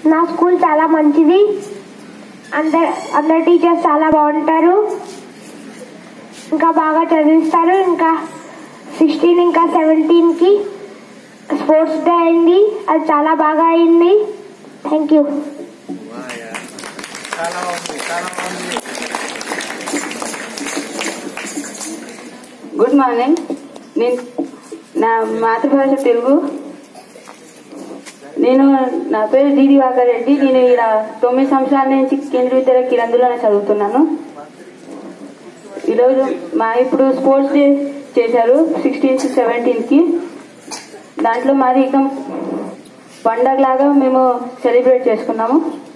నా స్కూల్ చాలా మంచిది అందరు అందరు టీచర్స్ చాలా బాగుంటారు ఇంకా బాగా చదివిస్తారు ఇంకా సిక్స్టీన్ ఇంకా సెవెంటీన్కి స్పోర్ట్స్ డే అయింది అది చాలా బాగా అయింది థ్యాంక్ యూ చాలా బాగుంది చాలా బాగుంది గుడ్ మార్నింగ్ నేను నా మాతృభాష తెలుగు నేను నా పేరు దీది వాకర్ రెడ్డి నేను ఇక్కడ తొమ్మిది సంవత్సరాల నుంచి కేంద్ర విద్యాలయ కిరందులోనే చదువుతున్నాను ఈరోజు మా ఇప్పుడు స్పోర్ట్స్ డే చేశారు సిక్స్టీన్త్ సెవెంటీన్త్కి దాంట్లో మాది ఇక పండగలాగా మేము సెలబ్రేట్ చేసుకున్నాము